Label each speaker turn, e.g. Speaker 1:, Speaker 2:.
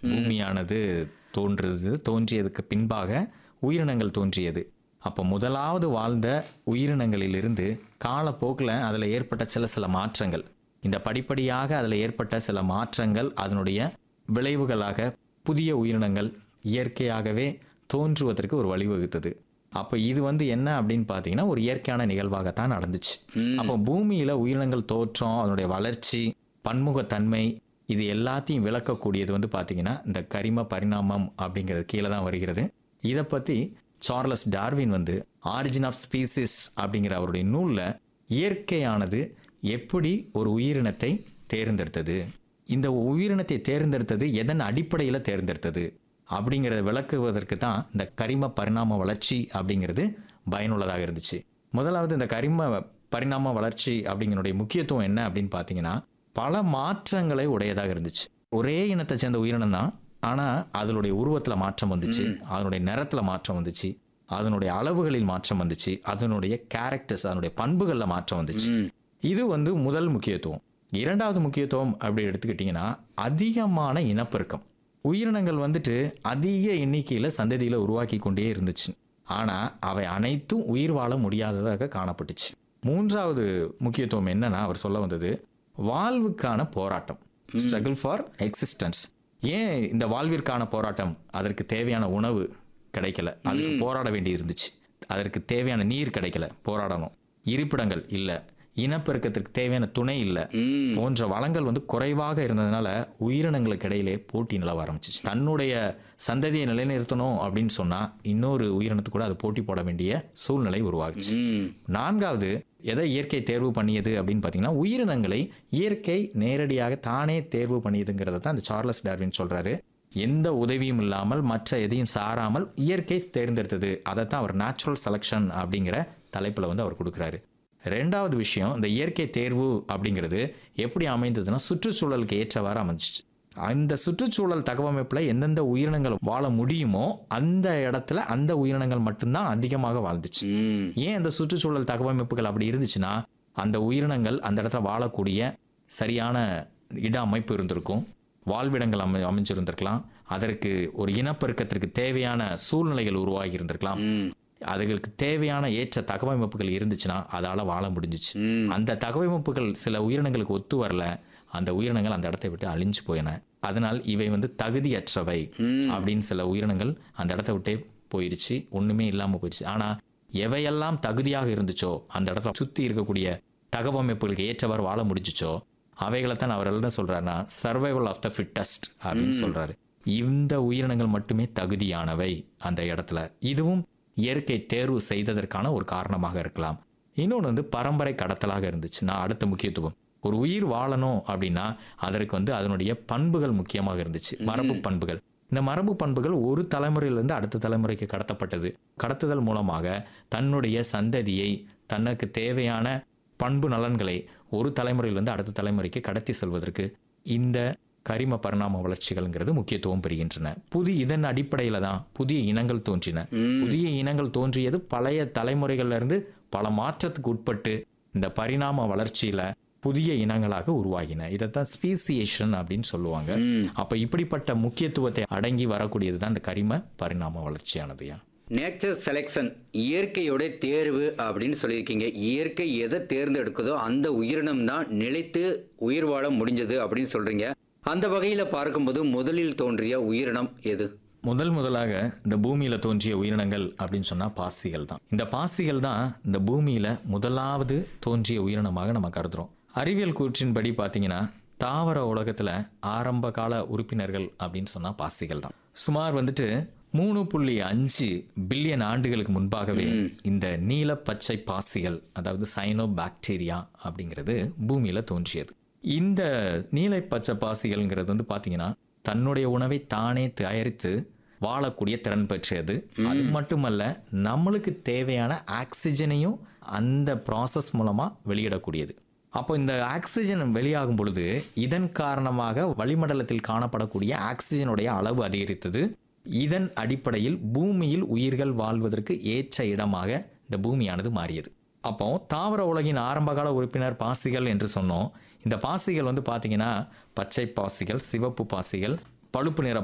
Speaker 1: பூமியானது தோன்றுது தோன்றியதுக்கு பின்பாக உயிரினங்கள் தோன்றியது அப்போ முதலாவது வாழ்ந்த உயிரினங்களிலிருந்து காலப்போக்கில் அதில் ஏற்பட்ட சில சில மாற்றங்கள் இந்த படிப்படியாக அதில் ஏற்பட்ட சில மாற்றங்கள் அதனுடைய விளைவுகளாக புதிய உயிரினங்கள் இயற்கையாகவே தோன்றுவதற்கு ஒரு வழிவகுத்தது அப்போ இது வந்து என்ன அப்படின்னு பார்த்தீங்கன்னா ஒரு இயற்கையான நிகழ்வாகத்தான் நடந்துச்சு அப்போ பூமியில் உயிரினங்கள் தோற்றம் அதனுடைய வளர்ச்சி பன்முகத்தன்மை இது எல்லாத்தையும் விளக்கக்கூடியது வந்து பார்த்தீங்கன்னா இந்த கரிம பரிணாமம் அப்படிங்கிறது கீழே தான் வருகிறது இதை பற்றி சார்லஸ் டார்வின் வந்து ஆரிஜின் ஆஃப் ஸ்பீசிஸ் அப்படிங்கிற அவருடைய நூலில் இயற்கையானது எப்படி ஒரு உயிரினத்தை தேர்ந்தெடுத்தது இந்த உயிரினத்தை தேர்ந்தெடுத்தது எதன் அடிப்படையில் தேர்ந்தெடுத்தது அப்படிங்கிறத விளக்குவதற்கு தான் இந்த கரிம பரிணாம வளர்ச்சி அப்படிங்கிறது பயனுள்ளதாக இருந்துச்சு முதலாவது இந்த கரிம பரிணாம வளர்ச்சி அப்படிங்கிறனுடைய முக்கியத்துவம் என்ன அப்படின்னு பார்த்தீங்கன்னா பல மாற்றங்களை உடையதாக இருந்துச்சு ஒரே இனத்தை சேர்ந்த உயிரினம் தான் ஆனால் அதனுடைய உருவத்தில் மாற்றம் வந்துச்சு அதனுடைய நிறத்தில் மாற்றம் வந்துச்சு அதனுடைய அளவுகளில் மாற்றம் வந்துச்சு அதனுடைய கேரக்டர்ஸ் அதனுடைய பண்புகளில் மாற்றம் வந்துச்சு இது வந்து முதல் முக்கியத்துவம் இரண்டாவது முக்கியத்துவம் அப்படி எடுத்துக்கிட்டிங்கன்னா அதிகமான இனப்பெருக்கம் உயிரினங்கள் வந்துட்டு அதிக எண்ணிக்கையில் சந்ததியில் உருவாக்கி கொண்டே இருந்துச்சு ஆனால் அவை அனைத்தும் உயிர் வாழ முடியாததாக காணப்பட்டுச்சு மூன்றாவது முக்கியத்துவம் என்னன்னா அவர் சொல்ல வந்தது வாழ்வுக்கான போராட்டம் ஸ்ட்ரகிள் ஃபார் எக்ஸிஸ்டன்ஸ் ஏன் இந்த வாழ்விற்கான போராட்டம் அதற்கு தேவையான உணவு கிடைக்கல அதுக்கு போராட வேண்டி இருந்துச்சு அதற்கு தேவையான நீர் கிடைக்கல போராடணும் இருப்பிடங்கள் இல்லை இனப்பெருக்கத்திற்கு தேவையான துணை இல்லை போன்ற வளங்கள் வந்து குறைவாக இருந்ததுனால உயிரினங்களுக்கு இடையிலே போட்டி நிலவ ஆரம்பிச்சிச்சு தன்னுடைய சந்ததியை நிலைநிறுத்தணும் அப்படின்னு சொன்னா இன்னொரு உயிரினத்துக்கு கூட அது போட்டி போட வேண்டிய சூழ்நிலை உருவாகுச்சு நான்காவது எதை இயற்கை தேர்வு பண்ணியது அப்படின்னு பார்த்தீங்கன்னா உயிரினங்களை இயற்கை நேரடியாக தானே தேர்வு பண்ணியதுங்கிறத தான் இந்த சார்லஸ் டார்வின் சொல்றாரு எந்த உதவியும் இல்லாமல் மற்ற எதையும் சாராமல் இயற்கை தேர்ந்தெடுத்தது அதை தான் அவர் நேச்சுரல் செலெக்ஷன் அப்படிங்கிற தலைப்பில் வந்து அவர் கொடுக்குறாரு ரெண்டாவது விஷயம் இந்த இயற்கை தேர்வு அப்படிங்கிறது எப்படி அமைந்ததுன்னா சுற்றுச்சூழலுக்கு ஏற்றவாறு அமைஞ்சிச்சு அந்த சுற்றுச்சூழல் தகவமைப்பில் எந்தெந்த உயிரினங்கள் வாழ முடியுமோ அந்த இடத்துல அந்த உயிரினங்கள் மட்டும்தான் அதிகமாக வாழ்ந்துச்சு ஏன் அந்த சுற்றுச்சூழல் தகவமைப்புகள் அப்படி இருந்துச்சுன்னா அந்த உயிரினங்கள் அந்த இடத்துல வாழக்கூடிய சரியான இட அமைப்பு இருந்திருக்கும் வாழ்விடங்கள் அமை அமைஞ்சிருந்திருக்கலாம் அதற்கு ஒரு இனப்பெருக்கத்திற்கு தேவையான சூழ்நிலைகள் உருவாகி இருந்திருக்கலாம் அதுகளுக்கு தேவையான ஏற்ற தகவமைப்புகள் இருந்துச்சுன்னா அதால வாழ முடிஞ்சிச்சு அந்த தகவமைப்புகள் சில உயிரினங்களுக்கு ஒத்து வரல அந்த உயிரினங்கள் அந்த இடத்தை விட்டு அழிஞ்சு போயின அதனால் இவை வந்து தகுதியற்றவை அப்படின்னு சில உயிரினங்கள் அந்த இடத்த விட்டே போயிடுச்சு ஒண்ணுமே இல்லாம போயிடுச்சு ஆனா எவையெல்லாம் தகுதியாக இருந்துச்சோ அந்த இடத்துல சுத்தி இருக்கக்கூடிய தகவமைப்புகளுக்கு ஏற்றவாறு வாழ முடிஞ்சுச்சோ அவைகளை தான் அவர் என்ன சொல்றாருன்னா சர்வைவல் ஆஃப் த ஃபிட்டஸ்ட் அப்படின்னு சொல்றாரு இந்த உயிரினங்கள் மட்டுமே தகுதியானவை அந்த இடத்துல இதுவும் இயற்கை தேர்வு செய்ததற்கான ஒரு காரணமாக இருக்கலாம் இன்னொன்று வந்து பரம்பரை கடத்தலாக இருந்துச்சுன்னா அடுத்த முக்கியத்துவம் ஒரு உயிர் வாழணும் அப்படின்னா அதற்கு வந்து அதனுடைய பண்புகள் முக்கியமாக இருந்துச்சு மரபு பண்புகள் இந்த மரபு பண்புகள் ஒரு தலைமுறையிலிருந்து அடுத்த தலைமுறைக்கு கடத்தப்பட்டது கடத்துதல் மூலமாக தன்னுடைய சந்ததியை தனக்கு தேவையான பண்பு நலன்களை ஒரு தலைமுறையிலிருந்து அடுத்த தலைமுறைக்கு கடத்தி செல்வதற்கு இந்த கரிம பரிணாம வளர்ச்சிகள்ங்கிறது முக்கியத்துவம் பெறுகின்றன புதிய இதன் அடிப்படையில தான் புதிய இனங்கள் தோன்றின புதிய இனங்கள் தோன்றியது பழைய தலைமுறைகள்ல இருந்து பல மாற்றத்துக்கு உட்பட்டு இந்த பரிணாம வளர்ச்சியில புதிய இனங்களாக உருவாகின இதைத்தான் ஸ்பீசியேஷன் அப்படின்னு சொல்லுவாங்க அப்ப இப்படிப்பட்ட முக்கியத்துவத்தை அடங்கி வரக்கூடியது தான் இந்த கரிம பரிணாம வளர்ச்சியானதுயா
Speaker 2: நேச்சர் செலெக்ஷன் இயற்கையோட தேர்வு அப்படின்னு சொல்லியிருக்கீங்க இயற்கை எதை தேர்ந்தெடுக்குதோ அந்த உயிரினம் தான் நிலைத்து உயிர் வாழ முடிஞ்சது அப்படின்னு சொல்றீங்க அந்த வகையில பார்க்கும்போது முதலில் தோன்றிய உயிரினம் எது
Speaker 1: முதல் முதலாக இந்த பூமியில தோன்றிய உயிரினங்கள் அப்படின்னு சொன்னா பாசிகள் தான் இந்த பாசிகள் தான் இந்த பூமியில முதலாவது தோன்றிய உயிரினமாக நம்ம கருதுறோம் அறிவியல் கூற்றின்படி பார்த்தீங்கன்னா தாவர உலகத்துல ஆரம்ப கால உறுப்பினர்கள் அப்படின்னு சொன்னா பாசிகள் தான் சுமார் வந்துட்டு மூணு புள்ளி அஞ்சு பில்லியன் ஆண்டுகளுக்கு முன்பாகவே இந்த நீல பச்சை பாசிகள் அதாவது சைனோ பாக்டீரியா அப்படிங்கிறது பூமியில தோன்றியது இந்த நீலை பச்சை பாசிகள்ங்கிறது வந்து பார்த்தீங்கன்னா தன்னுடைய உணவை தானே தயாரித்து வாழக்கூடிய திறன் பெற்றது அது மட்டுமல்ல நம்மளுக்கு தேவையான ஆக்சிஜனையும் அந்த ப்ராசஸ் மூலமா வெளியிடக்கூடியது அப்போ இந்த ஆக்சிஜன் வெளியாகும் பொழுது இதன் காரணமாக வளிமண்டலத்தில் காணப்படக்கூடிய ஆக்சிஜனுடைய அளவு அதிகரித்தது இதன் அடிப்படையில் பூமியில் உயிர்கள் வாழ்வதற்கு ஏற்ற இடமாக இந்த பூமியானது மாறியது அப்போ தாவர உலகின் ஆரம்பகால உறுப்பினர் பாசிகள் என்று சொன்னோம் இந்த பாசிகள் வந்து பார்த்தீங்கன்னா பச்சை பாசிகள் சிவப்பு பாசிகள் பழுப்பு நிற